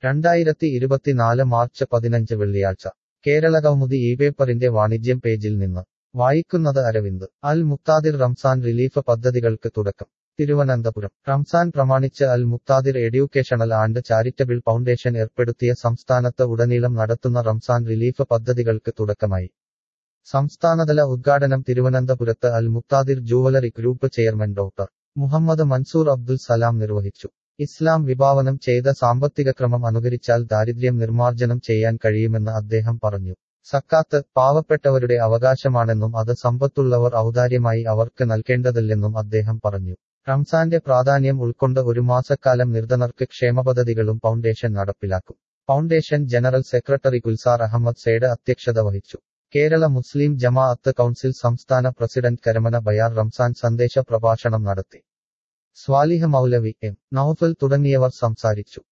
രണ്ടായിരത്തി ഇരുപത്തിനാല് മാർച്ച് പതിനഞ്ച് വെള്ളിയാഴ്ച കേരള കൗമുദി ഈ പേപ്പറിന്റെ വാണിജ്യം പേജിൽ നിന്ന് വായിക്കുന്നത് അരവിന്ദ് അൽ മുക്താദിർ റംസാൻ റിലീഫ് പദ്ധതികൾക്ക് തുടക്കം തിരുവനന്തപുരം റംസാൻ പ്രമാണിച്ച് Al Muqtadir educational and charitable foundation ഏർപ്പെടുത്തിയ സംസ്ഥാനത്ത് ഉടനീളം നടത്തുന്ന റംസാൻ റിലീഫ് പദ്ധതികൾക്ക് തുടക്കമായി സംസ്ഥാനതല ഉദ്ഘാടനം തിരുവനന്തപുരത്ത് Al Muqtadir jewellery group chairman doctor Muhammad Mansoor Abdul Salam നിർവഹിച്ചു ഇസ്ലാം വിഭാവനം ചെയ്ത സാമ്പത്തിക ക്രമം അനുകരിച്ചാൽ ദാരിദ്ര്യം നിർമ്മാർജ്ജനം ചെയ്യാൻ കഴിയുമെന്ന് അദ്ദേഹം പറഞ്ഞു സക്കാത്ത് പാവപ്പെട്ടവരുടെ അവകാശമാണെന്നും അത് സമ്പത്തുള്ളവർ ഔദാര്യമായി അവർക്ക് നൽകേണ്ടതില്ലെന്നും അദ്ദേഹം പറഞ്ഞു റംസാന്റെ പ്രാധാന്യം ഉൾക്കൊണ്ട് ഒരു മാസക്കാലം നിർധനർക്ക് ക്ഷേമപദ്ധതികളും ഫൗണ്ടേഷൻ നടപ്പിലാക്കും foundation general secretary Gulzar Ahmed Sait അധ്യക്ഷത വഹിച്ചു കേരള മുസ്ലിം ജമാഅത്ത് കൗൺസിൽ സംസ്ഥാന പ്രസിഡന്റ് കരമന ബയാർ റംസാൻ സന്ദേശ പ്രഭാഷണം നടത്തി സ്വാലിഹ് മൗലവി എം നൌഫൽ തുടങ്ങിയവർ സംസാരിച്ചു